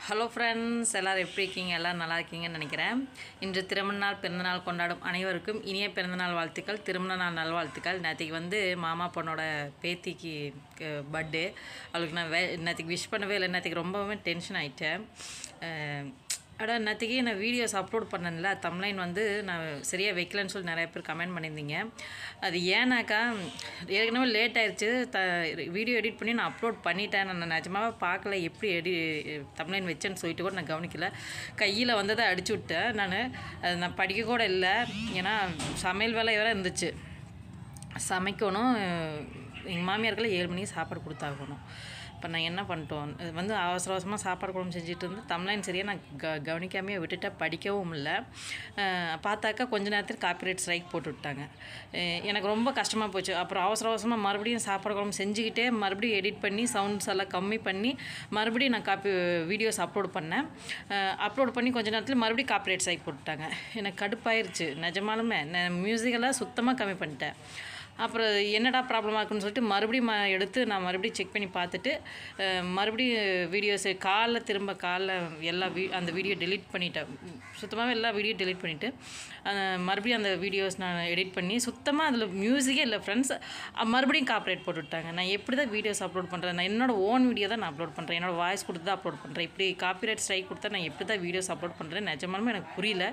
Hello friends எல்லோரும் எப்படி இருக்கீங்க எல்லோரும் நல்லா இருக்கீங்கன்னு நினைக்கிறேன் இன்று திருமண நாள் பிறந்தநாள் கொண்டாடும் அனைவருக்கும் இனிய பிறந்தநாள் வாழ்த்துக்கள் திருமண நாள் நல்வாழ்த்துக்கள் நேற்றுக்கு வந்து மாமா பொண்ணோட பேத்திக்கு பர்த்டே அவளுக்கு நான் வே நேற்றுக்கு விஷ் பண்ணவே இல்லை நேற்றுக்கு ரொம்பவே டென்ஷன் ஆகிட்டேன் அடா நேற்றுக்கு நான் வீடியோஸ் அப்லோட் பண்ணல தம்லைன் வந்து நான் சரியாக வைக்கலன்னு சொல்லி நிறைய பேர் கமெண்ட் பண்ணியிருந்தீங்க அது ஏன்னாக்கா ஏற்கனவே லேட் ஆயிடுச்சு த வீடியோ எடிட் பண்ணி நான் அப்லோட் பண்ணிட்டேன் நான் நிஜமாவே பார்க்கல எப்படி எடி தம்லைன் வச்சேன்னு சொல்லிட்டு கூட நான் கவனிக்கல கையில் வந்ததை அடிச்சு விட்டேன் நான் அது நான் படிக்க கூட இல்லை ஏன்னா சமையல் வேலை வேறு இருந்துச்சு சமைக்கணும் எங்கள் மாமியாருக்கெல்லாம் ஏழு மணிக்கு சாப்பாடு கொடுத்தாகணும் இப்போ நான் என்ன பண்ணிட்டோம் இது வந்து அவசர அவசரமாக சாப்பாடு குழம்பு செஞ்சுட்டு இருந்து தமிழ்லைன் சரியாக நான் க கவனிக்காமையே விட்டுட்டேன் படிக்கவும் இல்லை பார்த்தாக்கா கொஞ்ச நேரத்தில் காப்பிரைட் ஸ்ட்ரைக் போட்டு விட்டாங்க எனக்கு ரொம்ப கஷ்டமாக போச்சு அப்புறம் அவசர அவசரமாக மறுபடியும் சாப்பாடு குழம்பு செஞ்சுக்கிட்டே மறுபடியும் எடிட் பண்ணி சவுண்ட்ஸ் எல்லாம் கம்மி பண்ணி மறுபடியும் நான் காப்பி வீடியோஸ் அப்லோட் பண்ணேன் அப்லோட் பண்ணி கொஞ்ச நேரத்தில் மறுபடியும் காப்பிரைட் ஸ்ட்ரைக் போட்டுட்டாங்க எனக்கு கடுப்பாயிருச்சு நிஜமாலுமே நான் மியூசிக்கெல்லாம் சுத்தமாக கம்மி பண்ணிட்டேன் அப்புறம் என்னடா ப்ராப்ளமாக இருக்குன்னு சொல்லிட்டு மறுபடியும் எடுத்து நான் மறுபடியும் செக் பண்ணி பார்த்துட்டு மறுபடியும் வீடியோஸு காலில் திரும்ப காலில் எல்லா வீ அந்த வீடியோ டெலிட் பண்ணிட்டேன் சுத்தமாகவே எல்லா வீடியோ டெலிட் பண்ணிவிட்டு மறுபடியும் அந்த வீடியோஸ் நான் எடிட் பண்ணி சுத்தமாக அதில் மியூசிக்கே இல்லை ஃப்ரெண்ட்ஸ் மறுபடியும் காப்பரேட் போட்டு விட்டாங்க நான் எப்படி தான் வீடியோஸ் அப்லோட் பண்ணுறேன் நான் என்னோடய ஓன் வீடியோ தான் நான் அப்லோட் பண்ணுறேன் என்னோடய வாய்ஸ் கொடுத்து தான் அப்லோட் பண்ணுறேன் இப்படி காப்பிரைட் ஸ்ட்ரைக் கொடுத்தா நான் எப்படி தான் வீடியோஸ் அப்லோட் பண்ணுறேன் நிஜமாலுமே எனக்கு புரியல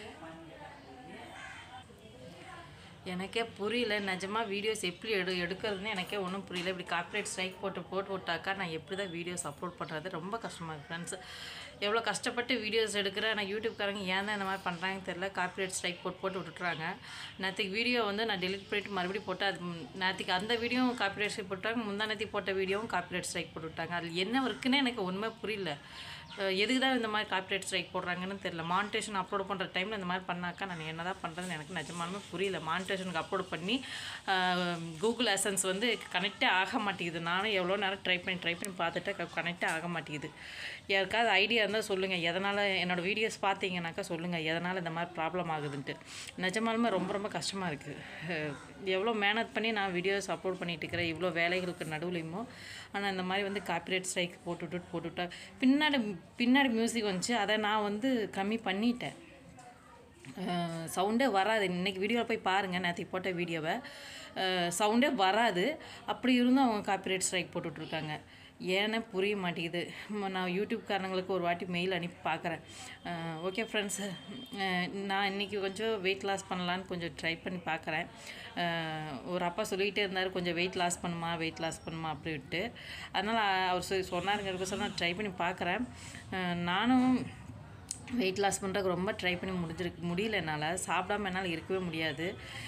எனக்கே புரியல நிஜமாக வீடியோஸ் எப்படி எடு எடுக்கிறதுன்னு எனக்கே ஒன்றும் புரியல இப்படி கார்ப்பரேட் ஸ்ட்ரைக் போட்டு போட்டு விட்டாக்கா நான் எப்படி தான் வீடியோஸ் அப்லோட் பண்ணுறது ரொம்ப கஷ்டமாக இருக்குது ஃப்ரெண்ட்ஸ் எவ்வளோ கஷ்டப்பட்டு வீடியோஸ் எடுக்கிறேன் நான் யூடியூப்காரங்க ஏன் தான் இந்த மாதிரி பண்ணுறாங்கன்னு தெரில கார்ப்பரேட் ஸ்ட்ரைக் போட்டு போட்டு விட்டுட்றாங்க நேற்றுக்கு வீடியோ வந்து நான் டெலிட் பண்ணிட்டு மறுபடியும் போட்டு அது நேற்றுக்கு அந்த வீடியோவும் கார்ப்பரேட் ஸ்ட்ரைக் போட்டாங்க முந்தா நேற்று போட்ட வீடியோவும் கார்ப்பரேட் ஸ்ட்ரைக் போட்டு விட்டாங்க அதில் என்ன இருக்குன்னு எனக்கு உண்மை புரியல எதுக்கு தான் இந்த மாதிரி காப்பிரைட் ஸ்ட்ரைக் போடுறாங்கன்னு தெரியல மானிட்டேஷன் அப்லோட் பண்ணுற டைமில் இந்த மாதிரி பண்ணாக்கா நான் என்ன தான் பண்ணுறதுன்னு எனக்கு நிஜமாலுமே புரியல மானிட்டேஷனுக்கு அப்லோட் பண்ணி கூகுள் எசன்ஸ் வந்து கனெக்டே ஆக மாட்டேங்குது நானும் எவ்வளோ நேரம் ட்ரை பண்ணி ட்ரை பண்ணி பார்த்துட்டு கனெக்டே ஆக மாட்டேங்குது யாருக்காவது ஐடியா இருந்தால் சொல்லுங்கள் எதனால் என்னோடய வீடியோஸ் பார்த்தீங்கன்னாக்கா சொல்லுங்கள் எதனால் இந்த மாதிரி ப்ராப்ளம் ஆகுதுன்ட்டு நிஜமாலுமே ரொம்ப ரொம்ப கஷ்டமாக இருக்குது எவ்வளோ மேனத் பண்ணி நான் வீடியோஸ் அப்லோட் பண்ணிட்டு இருக்கிறேன் இவ்வளோ வேலைகளுக்கு நடுவுலையுமோ ஆனால் இந்த மாதிரி வந்து காப்பிரைட் ஸ்ட்ரைக் போட்டுவிட்டு போட்டுவிட்டா பின்னாடி பின்னாடி மியூசிக் வந்துச்சு அதை நான் வந்து கம்மி பண்ணிட்டேன் சவுண்டே வராது இன்றைக்கி வீடியோவில் போய் பாருங்கள் நேற்றுக்கு போட்ட வீடியோவை சவுண்டே வராது அப்படி இருந்தும் அவங்க காப்பிரைட் ஸ்ட்ரைக் போட்டுட்ருக்காங்க ஏன்னு புரிய மாட்டேங்குது நான் யூடியூப்காரங்களுக்கு ஒரு வாட்டி மெயில் அனுப்பி பார்க்குறேன் ஓகே ஃப்ரெண்ட்ஸ் நான் இன்றைக்கி கொஞ்சம் வெயிட் லாஸ் பண்ணலான்னு கொஞ்சம் ட்ரை பண்ணி பார்க்குறேன் ஒரு அப்பா சொல்லிகிட்டே இருந்தார் கொஞ்சம் வெயிட் லாஸ் பண்ணுமா வெயிட் லாஸ் பண்ணுமா அப்படின்ட்டு அதனால் அவர் சொல்லி சொன்னாருங்கிறதுக்கு சொல்ல நான் ட்ரை பண்ணி பார்க்குறேன் நானும் வெயிட் லாஸ் பண்ணுறதுக்கு ரொம்ப ட்ரை பண்ணி முடிஞ்சிருக்கு முடியல என்னால் சாப்பிடாம என்னால் இருக்கவே முடியாது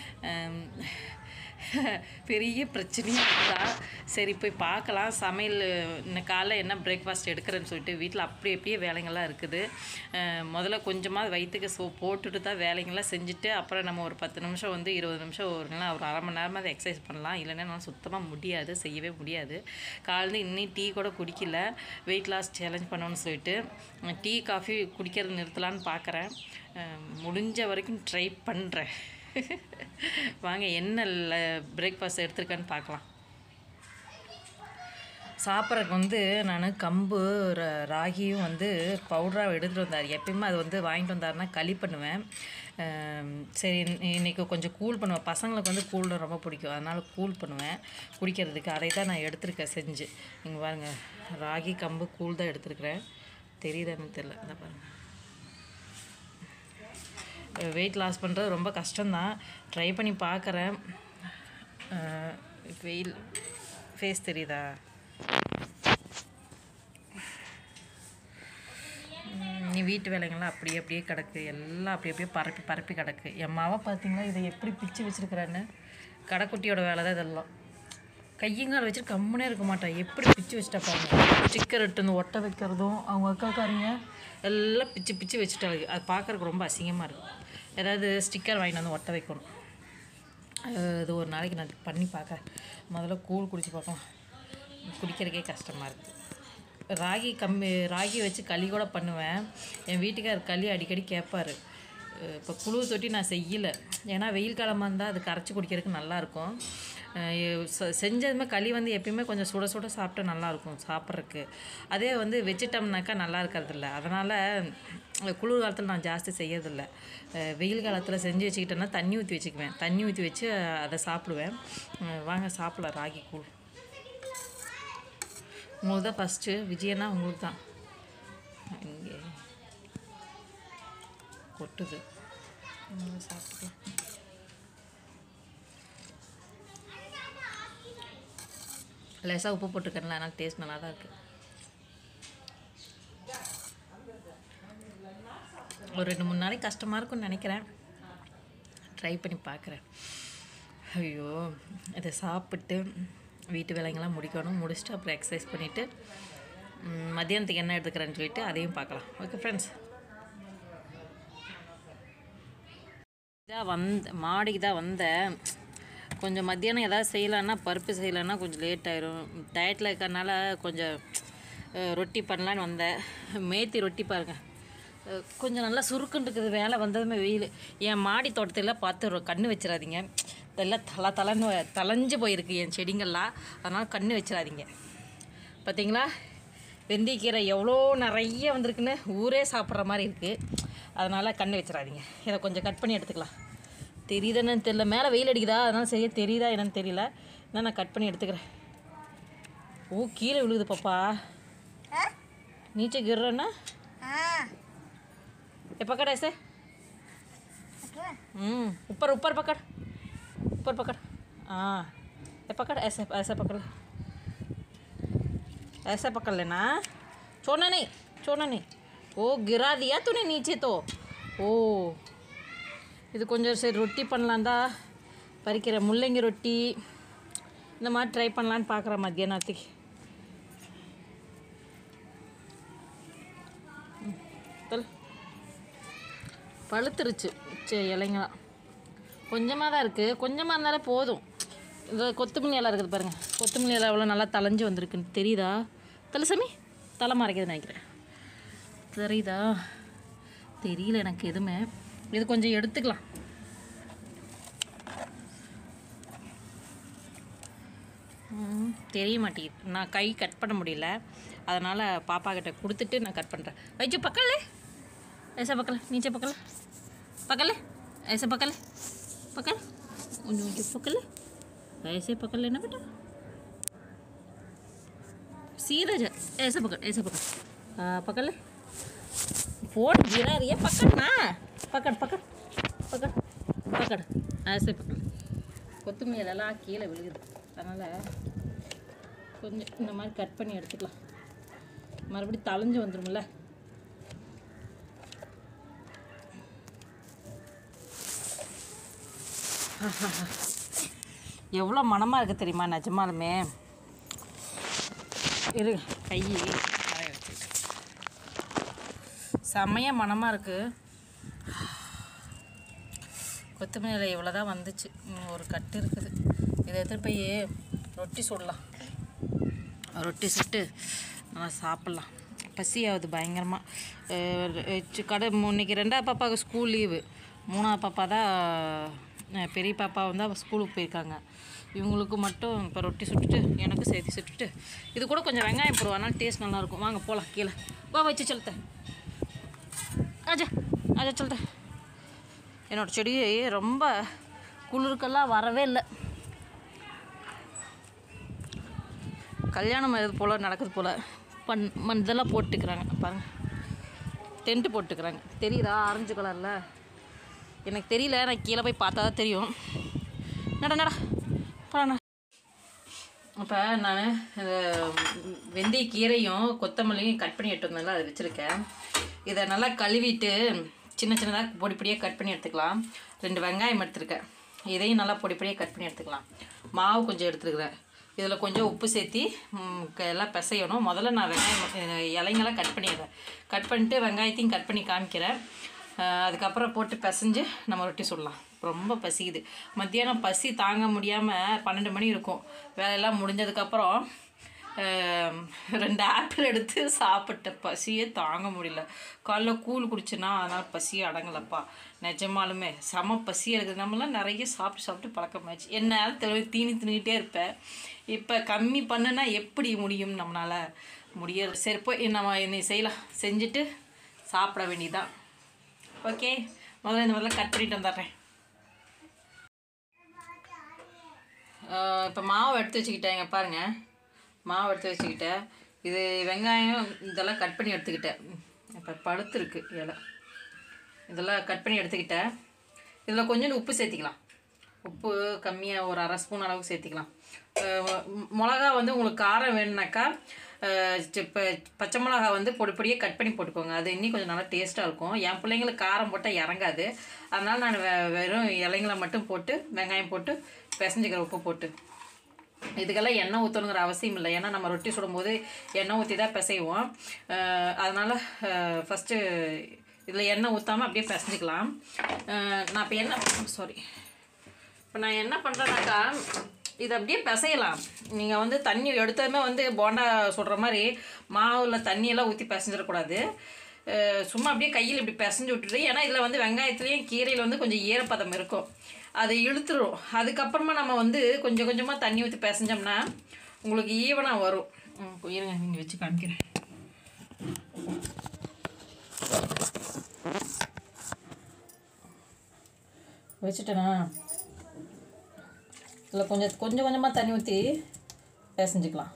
பெரிய பிரச்சனையாக இருக்கா சரி போய் பார்க்கலாம் சமையல் இன்னும் காலைல என்ன பிரேக்ஃபாஸ்ட் எடுக்கிறேன்னு சொல்லிட்டு வீட்டில் அப்படி அப்படியே வேலைங்கள்லாம் இருக்குது முதல்ல கொஞ்சமாக வயிற்றுக்கு சோ போட்டுட்டு தான் வேலைங்கள்லாம் செஞ்சுட்டு அப்புறம் நம்ம ஒரு பத்து நிமிஷம் வந்து இருபது நிமிஷம் ஒரு ஒரு அரை மணி நேரமாக எக்ஸசைஸ் பண்ணலாம் இல்லைன்னா என்னால் சுத்தமாக முடியாது செய்யவே முடியாது காலையில் இன்னும் டீ கூட குடிக்கல வெயிட் லாஸ் சேலஞ்ச் பண்ணணும்னு சொல்லிட்டு டீ காஃபி குடிக்கிறது நிறுத்தலான்னு பார்க்குறேன் முடிஞ்ச வரைக்கும் ட்ரை பண்ணுறேன் வாங்க என்ன பிரேக்ஃபாஸ்ட் எடுத்திருக்கேன்னு பார்க்கலாம் சாப்பிட்றதுக்கு வந்து நான் கம்பு ராகியும் வந்து பவுடராக எடுத்துகிட்டு வந்தார் எப்பயுமே அது வந்து வாங்கிட்டு வந்தாருன்னா களி பண்ணுவேன் சரி இன்றைக்கி கொஞ்சம் கூல் பண்ணுவேன் பசங்களுக்கு வந்து கூல் ரொம்ப பிடிக்கும் அதனால் கூல் பண்ணுவேன் குடிக்கிறதுக்கு அதை தான் நான் எடுத்திருக்கேன் செஞ்சு இங்கே பாருங்கள் ராகி கம்பு கூழ் தான் எடுத்துருக்குறேன் தெரியுதான்னு தெரில இந்த பாருங்கள் வெயிட் லாஸ் பண்ணுறது ரொம்ப கஷ்டம்தான் ட்ரை பண்ணி பார்க்குறேன் வெயில் ஃபேஸ் தெரியுதா நீ வீட்டு வேலைங்கள்லாம் அப்படியே அப்படியே கிடக்கு எல்லாம் அப்படி அப்படியே பரப்பி பரப்பி கிடக்கு என் மாவை பார்த்தீங்களா இதை எப்படி பிச்சு வச்சுருக்குறான்னு கடைக்குட்டியோட வேலை தான் இதெல்லாம் கையங்கால் வச்சுட்டு கம்முனே இருக்க மாட்டான் எப்படி பிச்சு வச்சுட்டா பாருங்க ஸ்டிக்கர் எடுத்து வந்து ஒட்ட வைக்கிறதும் அவங்க அக்காக்காரங்க எல்லாம் பிச்சு பிச்சு வச்சுட்டாங்க அது பார்க்குறக்கு ரொம்ப அசிங்கமாக இருக்கும் ஏதாவது ஸ்டிக்கர் வாங்கிட்டு வந்து ஒட்ட வைக்கணும் இது ஒரு நாளைக்கு நான் பண்ணி பார்க்குறேன் முதல்ல கூழ் குடிச்சு பார்க்கலாம் குடிக்கிறதுக்கே கஷ்டமாக இருக்குது ராகி கம்மி ராகி வச்சு களி கூட பண்ணுவேன் என் வீட்டுக்கார் களி அடிக்கடி கேட்பார் இப்போ குழு தொட்டி நான் செய்யலை ஏன்னா வெயில் காலமாக இருந்தால் அது கரைச்சி குடிக்கிறதுக்கு நல்லாயிருக்கும் செஞ்சதுமே களி வந்து எப்பயுமே கொஞ்சம் சுட சுட சாப்பிட்டா நல்லாயிருக்கும் சாப்பிட்றதுக்கு அதே வந்து வச்சுட்டோம்னாக்கா நல்லா இருக்கிறதில்ல அதனால் குளிர் காலத்தில் நான் ஜாஸ்தி செய்யறதில்ல அஹ் வெயில் காலத்தில் செஞ்சு வச்சுக்கிட்டேன்னா தண்ணி ஊற்றி வச்சுக்குவேன் தண்ணி ஊற்றி வச்சு அதை சாப்பிடுவேன் அஹ் வாங்க சாப்பிடலாம் ராகி கூழ் உங்களுக்கு தான் ஃபஸ்ட்டு விஜயனா உங்களுக்கு தான் இங்கே கொட்டுது ம், சாப்பிட்டுக்கலாம் லேசாக உப்பு போட்டிருக்கேன்ல அதனால் டேஸ்ட் நல்லா தான் இருக்குது ஒரு ரெண்டு மூணு நாளைக்கு கஷ்டமாக இருக்கும்னு நினைக்கிறேன் ட்ரை பண்ணி பார்க்குறேன் ஐயோ இதை சாப்பிட்டு வீட்டு வேலைங்கெல்லாம் முடிக்கணும் முடிச்சுட்டு அப்புறம் எக்ஸசைஸ் பண்ணிவிட்டு மத்தியானத்துக்கு என்ன எடுத்துக்கிறேன்னு சொல்லிட்டு அதையும் பார்க்கலாம் ஓகே ஃப்ரெண்ட்ஸ் இதாக வந்த மாடிக்கு தான் வந்தேன் கொஞ்சம் மத்தியானம் ஏதாவது செய்யலான்னா பருப்பு செய்யலான்னா கொஞ்சம் லேட் ஆயிரும் டயட்டில் இருக்கறனால கொஞ்சம் அஹ், ரொட்டி பண்ணலான்னு வந்தேன் மேத்தி ரொட்டி பாருங்கள் அஹ், கொஞ்சம் நல்லா சுருக்குன்னு இருக்குது வேலை வந்ததுமே வெயில் என் மாடி தோட்டத்தில் பார்த்து ஒரு கண்ணு வச்சிடாதீங்க இதெல்லாம் தலை தலைன்னு தலைஞ்சு போயிருக்கு என் செடிங்கள்லாம் அதனால் கண்ணு வச்சிடாதீங்க பார்த்தீங்களா வெந்தயக்கீரை எவ்வளோ நிறைய வந்திருக்குன்னு ஊரே சாப்பிட்ற மாதிரி இருக்குது அதனால் கண்ணு வச்சிடாதீங்க இதை கொஞ்சம் கட் பண்ணி எடுத்துக்கலாம் தெரியுதா என்னன்னு தெரியல மேலே வெயில் அடிக்குதா அதனால் சரியா தெரியுதா என்னன்னு தெரியல நான் நான் கட் பண்ணி எடுத்துக்கிறேன் ஓ கீழே விழுகுது பாப்பா नीचे गिर रहा है ना ये पकड़ ऐसे हम्म ऊपर ऊपर पकड़ ऊपर पकड़ हाँ ये पकड़ ऐसे ऐसे पकड़ ले ऐसे पकड़ लेना छोड़ना नहीं छोड़ना नहीं ओ गिरा दिया तूने नीचे तो ஓ இது கொஞ்சம் சரி ரொட்டி பண்ணலாம் தான் பறிக்கிறேன் முள்ளங்கி ரொட்டி இந்த மாதிரி ட்ரை பண்ணலான்னு பார்க்குறேன் மத்தியானத்துக்கு ம், தொல். பழுத்துருச்சு சரி இலைங்களாம் கொஞ்சமாக தான் இருக்குது கொஞ்சமாக இருந்தாலே போதும் இந்த கொத்தமல்லி இலை இருக்குது பாருங்கள் கொத்தமல்லி இலை எவ்வளோ நல்லா தளைஞ்சு வந்திருக்குன்னு தெரியுதா தலசாமி தலை மறைக்குதுன்னு நினைக்கிறேன் தெரியுதா தெரியல எனக்கு எதுவுமே இது கொஞ்சம் எடுத்துக்கலாம் ம், தெரிய மாட்டேங்குது நான் கை கட் பண்ண முடியல அதனால் பாப்பா கிட்ட கொடுத்துட்டு நான் கட் பண்ணுறேன் வைச்சு பக்கல்ல ऐसा पकड़ नीचे पकड़ पकड़ ले ऐसे पकड़ ले पकड़ ऊंचे ऊंचे पकड़ ले ऐसे पकड़ लेना बेटा सीधा जा ऐसे पकड़ ऐसे पकड़ हाँ पकड़ ले फोन गिरा रही है पकड़ ना पकड़ पकड़ पकड़ पकड़ ऐसे पकड़ கொத்தமல்லி இதெல்லாம் கீழே விழுகுது அதனால் கொஞ்சம் இந்த மாதிரி கட் பண்ணி எடுத்துக்கலாம் மறுபடியும் தளைஞ்சு வந்துரும்ல எவ்வளோ மனமாக இருக்குது தெரியுமா நிஜமாலுமே இரு கை காய வச்சுக்கிட்டேன் செம்மைய மனமாக இருக்குது கொத்தமல்லி இலை இவ்வளோ தான் வந்துச்சு இன்னும் ஒரு கட்டு இருக்குது இதை எடுத்துகிட்டு போய் ரொட்டி சுடலாம் ரொட்டி சுட்டு நல்லா சாப்பிட்லாம் பசி ஆகுது பயங்கரமாக கடை இன்னைக்கு ரெண்டாவது பாப்பாவுக்கு ஸ்கூல் லீவு மூணாவது பாப்பா தான் அஹ், பெரிய பாப்பா வந்து அவள் ஸ்கூலுக்கு போயிருக்காங்க இவங்களுக்கு மட்டும் இப்போ ரொட்டி சுட்டுட்டு எனக்கு சேர்த்து சுட்டுட்டு இது கூட கொஞ்சம் வெங்காயம் போடுவோம் அதனால டேஸ்ட் நல்லாயிருக்கும் வாங்க போகலாம் கீழே வா வச்சு சொல்லுத்த ஆஜா ஆஜா சொல்லுத்த என்னோட செடி ரொம்ப குளிருக்கெல்லாம் வரவே இல்லை கல்யாணம் இது போல் நடக்குது போல் பண் மண் இதெல்லாம் போட்டுக்கிறாங்க பாருங்கள் டென்ட்டு போட்டுக்கிறாங்க தெரியுதா ஆரஞ்சு கலரில் எனக்கு தெரியல நான் கீழே போய் பார்த்தா தான் தெரியும் நட நட போடா அப்போ நான் வெந்தய கீரையும் கொத்தமல்லியும் கட் பண்ணி எடுத்து வந்தேன்ல அதை வச்சுருக்கேன் இதை நல்லா கழுவிட்டு சின்ன சின்னதாக பொடி பொடியாக கட் பண்ணி எடுத்துக்கலாம் ரெண்டு வெங்காயம் எடுத்துருக்கேன் இதையும் நல்லா பொடி பொடியாக கட் பண்ணி எடுத்துக்கலாம் மாவு கொஞ்சம் எடுத்துருக்குறேன் இதில் கொஞ்சம் உப்பு சேர்த்தி ம், க- எல்லாம் பிசையணும் முதல்ல நான் வெங்காயம் அஹ், இலைங்கெல்லாம் கட் பண்ணிடுறேன் கட் பண்ணிட்டு வெங்காயத்தையும் கட் பண்ணி காமிக்கிறேன் அஹ், அதுக்கப்புறம் போட்டு பிசைஞ்சு நம்ம ரொட்டி சுடலாம் ரொம்ப பசிக்குது மத்தியானம் பசி தாங்க முடியாமல் பன்னெண்டு மணி இருக்கும் வேலையெல்லாம் முடிஞ்சதுக்கப்புறம் ஆம், ரெண்டு ஆப்பிள் எடுத்து சாப்பிட்டேன் பசியே தாங்க முடியல காலைல கூழ் குடிச்சேன்னா அதனால் பசியே அடங்கலப்பா நிஜமாலுமே செம பசி இருக்குது நம்மளாம் நிறைய சாப்பிட்டு சாப்பிட்டு பழக்கமாச்சு என்ன தெளிவு தீனி தின்னுக்கிட்டே இருப்பேன் இப்போ கம்மி பண்ணுனா எப்படி முடியும் நம்மளால் முடியாது சரி போய் நம்ம என்னை செய்யலாம் செஞ்சுட்டு சாப்பிட வேண்டியதான் ஓகே முதல்ல இந்த மாதிரிலாம் கட் பண்ணிட்டு வந்துடுறேன் இப்போ மாவு எடுத்து வச்சுக்கிட்டேன் இங்கே பாருங்கள் மாவு எடுத்து வச்சுக்கிட்டேன் இது வெங்காயம் இதெல்லாம் கட் பண்ணி எடுத்துக்கிட்டேன் இப்போ பழுத்துருக்கு இலை இதெல்லாம் கட் பண்ணி எடுத்துக்கிட்டேன் இதில் கொஞ்சோண்டு உப்பு சேர்த்திக்கலாம் உப்பு கம்மியாக ஒரு அரை ஸ்பூன் அளவுக்கு சேர்த்திக்கலாம் அஹ் மொ- மிளகா வந்து உங்களுக்கு காரம் வேணும்னாக்கா இப்போ பச்சை மிளகா வந்து பொடி பொடியாக கட் பண்ணி போட்டுக்கோங்க அது இன்னும் கொஞ்சம் நல்லா டேஸ்ட்டாக இருக்கும் என் பிள்ளைங்களுக்கு காரம் போட்டால் இறங்காது அதனால் நான் வெ- வெறும் இலைங்களை மட்டும் போட்டு வெங்காயம் போட்டு பிசைஞ்சிக்கிறேன் உப்பு போட்டு இதுக்கெல்லாம் எண்ணெய் ஊற்றணுங்கிற அவசியம் இல்லை ஏன்னா நம்ம ரொட்டி சுடும்போது எண்ணெய் ஊற்றி தான் பிசைவோம் அஹ் அதனால் ஃபஸ்ட்டு இதில் எண்ணெய் ஊற்றாமல் அப்படியே பிசைஞ்சிக்கலாம் அஹ் நான் இப்போ என்ன சாரி இப்போ நான் என்ன பண்ணுறேன்னாக்கா இது அப்படியே பிசையலாம் நீங்கள் வந்து தண்ணி எடுத்ததுமே வந்து போண்டா சுடுற மாதிரி மாவில் தண்ணியெல்லாம் ஊற்றி பிசைஞ்சிடக்கூடாது அஹ் சும்மா அப்படியே கையில் இப்படி பிசைஞ்சு விட்டுட்டு ஏன்னா இதில் வந்து வெங்காயத்துலேயும் கீரையில் வந்து கொஞ்சம் ஈரப்பதம் இருக்கும் அது இழுத்துரும் அதுக்கப்புறமா நம்ம வந்து கொஞ்சம் கொஞ்சமாக தண்ணி ஊற்றி பிசைஞ்சோம்னா உங்களுக்கு ஈவனாக வரும் ம், இருங்க நீங்கள் வச்சு காமிக்கிறேன் வச்சுட்டேனா இதில் கொஞ்சம் கொஞ்சம் கொஞ்சமாக தண்ணி ஊற்றி பிசைஞ்சிக்கலாம்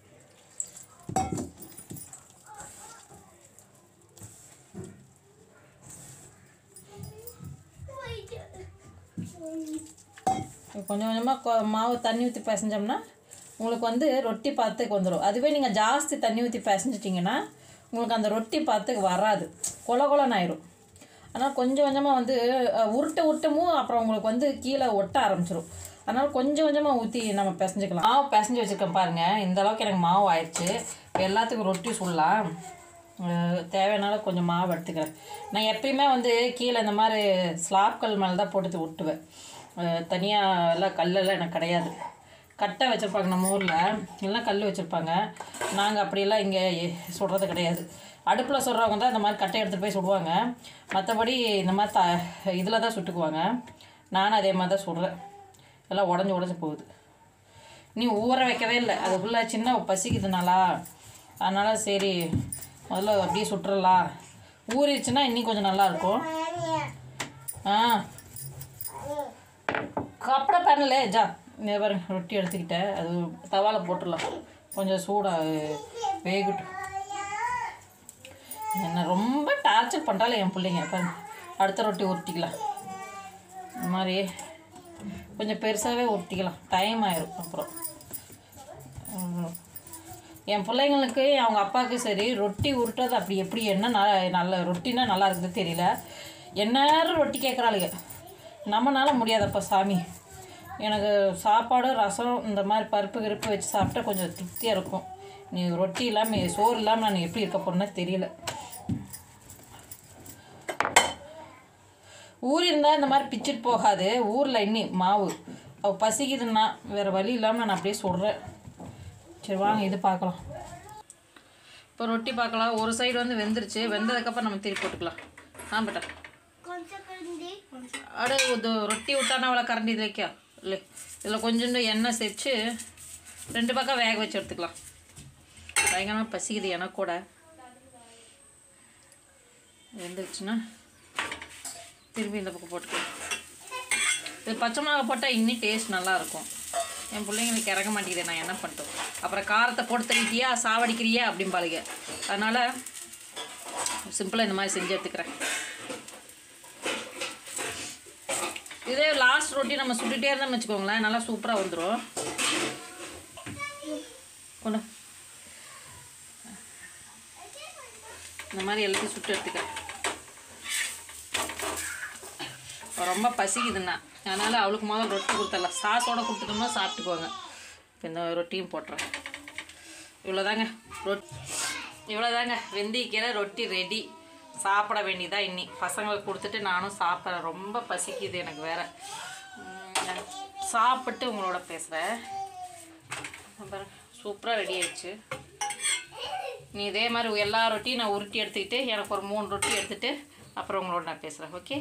கொஞ்சம் கொஞ்சமாக மாவு தண்ணி ஊற்றி பிசைஞ்சோம்னா உங்களுக்கு வந்து ரொட்டி பாத்துக்கு வந்துடும் அதுவே நீங்கள் ஜாஸ்தி தண்ணி ஊற்றி பிசைஞ்சிட்டிங்கன்னா உங்களுக்கு அந்த ரொட்டி பாத்துக்கு வராது கொல கொலன்னு ஆயிரும் ஆனால் கொஞ்சம் கொஞ்சமாக வந்து அஹ், உருட்ட உருட்டமும் அப்புறம் உங்களுக்கு வந்து கீழே ஒட்ட ஆரம்பிச்சிடும் அதனால் கொஞ்சம் கொஞ்சமாக ஊற்றி நம்ம பிசைஞ்சிக்கலாம் மாவு பிசைஞ்சு வச்சுருக்கேன் பாருங்கள் இந்த அளவுக்கு எனக்கு மாவு ஆயிடுச்சு இப்போ எல்லாத்துக்கும் ரொட்டி சுடலாம் அஹ், தேவையானால கொஞ்சம் மாவு எடுத்துக்கிறேன் நான் எப்பயுமே வந்து கீழே இந்த மாதிரி ஸ்லாப் கல் மேலே தான் போட்டு ஒட்டுவேன் தனியாக எல்லாம் கல்லெல்லாம் எனக்கு கிடையாது கட்டை வச்சுருப்பாங்க நம்ம ஊரில் எல்லாம் கல் வச்சுருப்பாங்க நாங்கள் அப்படியெல்லாம் இங்கே சுடுறது கிடையாது அடுப்பில் சுடுறவங்க தான் இந்த மாதிரி கட்டை எடுத்துகிட்டு போய் சுடுவாங்க மற்றபடி இந்த மாதிரி த இதில் தான் சுட்டுக்குவாங்க நானும் அதே மாதிரி தான் சுடுறேன் எல்லாம் உடஞ்சி உடஞ்சி போகுது நீ ஊற வைக்கவே இல்லை அதுக்குள்ளே சின்ன பசிக்குதுனாலா அதனால் சரி முதல்ல அப்படியே சுட்டுறலாம் ஊறிடுச்சுன்னா இன்னும் கொஞ்சம் நல்லா இருக்கும் ஆ கப்பட பண்ணல ஜா இந்த பாருங்க ரொட்டி எடுத்துக்கிட்டேன் அது தவால போட்டுடலாம் கொஞ்சம் சூடாக வேகட்டும் என்ன ரொம்ப டார்ச்சர் பண்ணுறாலே என் பிள்ளைங்க பாருங்க அடுத்த ரொட்டி உருட்டிக்கலாம் இந்த மாதிரி கொஞ்சம் பெருசாகவே உருட்டிக்கலாம் டைம் ஆயிரும் அப்புறம் உம். என் பிள்ளைங்களுக்கு அவங்க அப்பாவுக்கு சரி ரொட்டி உருட்டுறது அப்படி எப்படி என்ன ந- நல்ல ரொட்டினா நல்லா இருக்குது தெரியல எந்நேரம் ரொட்டி கேட்குறாளுங்க நம்மனால முடியாதப்பா சாமி எனக்கு சாப்பாடு ரசம் இந்த மாதிரி பருப்பு கிருப்பு வச்சு சாப்பிட்டா கொஞ்சம் திருப்தியாக இருக்கும் நீ ரொட்டி இல்லாமல் சோறு இல்லாமல் நான் எப்படி இருக்க போறேன்னு தெரியல ஊர் இருந்தால் இந்த மாதிரி பிச்சுட்டு போகாது ஊரில் இன்னி மாவு அவள் பசிக்குதுன்னா வேறு வழி இல்லாமல் நான் அப்படியே சொல்கிறேன் சரி வாங்க இது பார்க்கலாம் இப்போ ரொட்டி பார்க்கலாம் ஒரு சைடு வந்து வெந்துருச்சு வெந்ததுக்கப்புறம் நம்ம திருப்பி போட்டுக்கலாம் ஆ பட்டா அடு இது ரொட்டி விட்டானா அவ்வளோ கரண்டி இது வைக்கா இல்லை இதில் கொஞ்சோண்டு எண்ணெய் சேர்த்து ரெண்டு பக்கம் வேக வச்சு எடுத்துக்கலாம் பயங்கரமாக பசிக்குது எனக்கு கூட வெந்துருச்சுன்னா திரும்பி இந்த பக்கம் போட்டுக்கலாம் இது பச்சை மிளகா போட்டால் இன்னும் டேஸ்ட் நல்லா இருக்கும் என் பிள்ளைங்களுக்கு இறங்க மாட்டேங்குது நான் என்ன பண்ணிட்டோம் அப்புறம் காரத்தை போட்டு தள்ளிட்டியா சாவடிக்கிறியா அப்படிம்பாளுங்க அதனால் சிம்பிளாக இந்த மாதிரி செஞ்சு எடுத்துக்கிறேன் இதே லாஸ்ட் ரொட்டி நம்ம சுட்டுட்டே இருந்தோம்னு வச்சுக்கோங்களேன் நல்லா சூப்பராக வந்துடும் கொண்டு வா. இந்த மாதிரி எல்லாத்தையும் சுட்டு எடுத்துக்கிறேன் ரொம்ப பசிக்குதுண்ணா அதனால் அவளுக்கு முதல்ல ரொட்டி கொடுத்துடலாம் சாஸோட கொடுத்துட்டோம்னா சாப்பிட்டுக்குவாங்க இப்போ இந்த ரொட்டியும் போட்டுறேன் இவ்வளோதாங்க ரொட் இவ்வளோதாங்க வெந்தயக்கீரை ரொட்டி ரெடி சாப்பிட வேண்டியதா இன்னி பசங்களுக்கு கொடுத்துட்டு நானும் சாப்பிட்றேன் ரொம்ப பசிக்குது எனக்கு வேற உம், சாப்பிட்டு உங்களோட பேசுகிறேன் பாருங்க சூப்பராக ரெடி ஆயிடுச்சு நீ இதே மாதிரி எல்லா ரொட்டியும் நான் உருட்டி எடுத்துக்கிட்டு எனக்கு ஒரு மூணு ரொட்டி எடுத்துகிட்டு அப்புறம் உங்களோட நான் பேசுகிறேன் ஓகே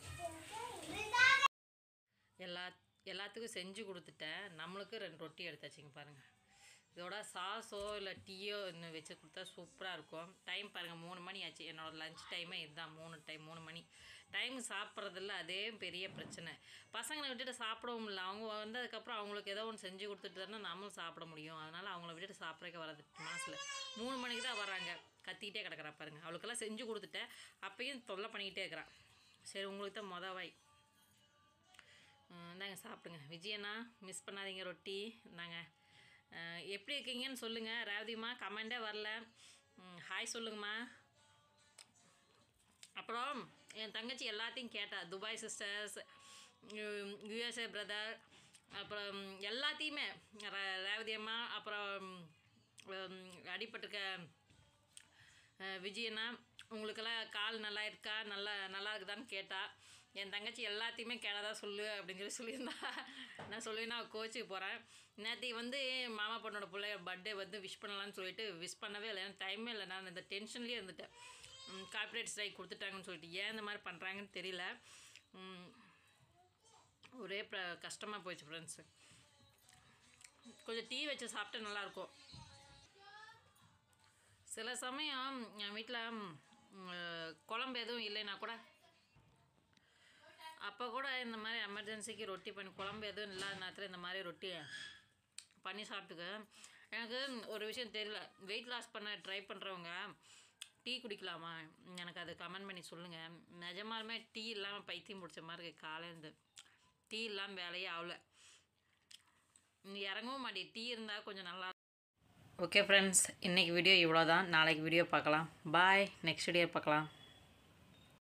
எல்லா எல்லாத்துக்கும் செஞ்சு கொடுத்துட்டேன் நம்மளுக்கு ரெண்டு ரொட்டி எடுத்தாச்சுங்க பாருங்கள் இதோட சாஸோ இல்லை டீயோ இன்னும் வச்சு கொடுத்தா சூப்பராக இருக்கும் டைம் பாருங்கள் மூணு மணி ஆச்சு என்னோடய லஞ்ச் டைமே இதுதான் மூணு டைம் மூணு மணி டைம் சாப்பிட்றதில்ல அதே பெரிய பிரச்சனை பசங்களை விட்டுட்டு சாப்பிடவும் இல்லை அவங்க வந்ததுக்கப்புறம் அவங்களுக்கு ஏதோ ஒன்று செஞ்சு கொடுத்துட்டு தானே நம்மளும் சாப்பிட முடியும் அதனால் அவங்கள விட்டுட்டு சாப்பிட்றதுக்கு வராது மனசில் மூணு மணிக்கு தான் வராங்க கத்திக்கிட்டே கிடக்குறா பாருங்க அவளுக்கெல்லாம் செஞ்சு கொடுத்துட்டேன் அப்பயும் தொல்லை பண்ணிக்கிட்டே இருக்கிறான் சரி உங்களுக்கு தான் மொதல் வாய் ம், இந்தாங்க சாப்பிடுங்க விஜயண்ணா மிஸ் பண்ணாதீங்க ரொட்டி இந்தாங்க அஹ், எப்படி இருக்கீங்கன்னு சொல்லுங்கள் ரேவதிம்மா கமெண்டே வரல ம், ஹாய் சொல்லுங்கம்மா அப்புறம் என் தங்கச்சி எல்லாத்தையும் கேட்டா துபாய் சிஸ்டர்ஸ் யூஎஸ்ஏ பிரதர் அப்புறம் எல்லாத்தையுமே ரே- ரேவதி அம்மா அப்புறம் ம், அடிபட்டிருக்க அஹ், விஜயண்ணா உங்களுக்கெல்லாம் கால் நல்லா இருக்கா நல்லா நல்லா இருக்குதான்னு கேட்டா என் தங்கச்சி எல்லாத்தையுமே கேட்டதா சொல்லு அப்படின்னு சொல்லி சொல்லியிருந்தா நான் சொல்லினா கோச்சுக்கு போகிறேன் நேற்று வந்து மாமா பொண்ணோட பிள்ளை பர்த்டே வந்து விஷ் பண்ணலான்னு சொல்லிட்டு விஷ் பண்ணவே இல்லை எனக்கு டைமே இல்லை நான் இந்த டென்ஷன்லேயே இருந்துட்டேன் கார்ப்பரேட் ஸ்ட்ரைக் கொடுத்துட்டாங்கன்னு சொல்லிட்டு ஏன் இந்த மாதிரி பண்ணுறாங்கன்னு தெரியல ம், ஒரே ப்ர கஷ்டமாக போயிடுச்சு ஃப்ரெண்ட்ஸு கொஞ்சம் டீ வச்சு சாப்பிட்டா நல்லாயிருக்கும் சில சமயம் என் வீட்டில் குழம்பு எதுவும் இல்லைன்னா கூட அப்போ கூட இந்த மாதிரி எமர்ஜென்சிக்கு ரொட்டி பண்ணி குழம்பு எதுவும் இல்லாத நேரத்தில் இந்த மாதிரி ரொட்டி பண்ணி சாப்பிட்டுக்க எனக்கு ஒரு விஷயம் தெரியல வெயிட் லாஸ் பண்ண ட்ரை பண்ணுறவங்க டீ குடிக்கலாமா எனக்கு அது கமெண்ட் பண்ணி சொல்லுங்கள் நிஜமாலுமே டீ இல்லாமல் பைத்தியம் பிடிச்ச மாதிரி இருக்கு காலையிலேருந்து டீ இல்லாமல் வேலையே ஆகல நீ இறங்கவும் மாட்டே டீ இருந்தால் கொஞ்சம் நல்லா ஓகே ஃப்ரெண்ட்ஸ் இன்றைக்கி வீடியோ இவ்வளோ தான் நாளைக்கு வீடியோ பார்க்கலாம் பாய் நெக்ஸ்ட் வீடியோ பார்க்கலாம்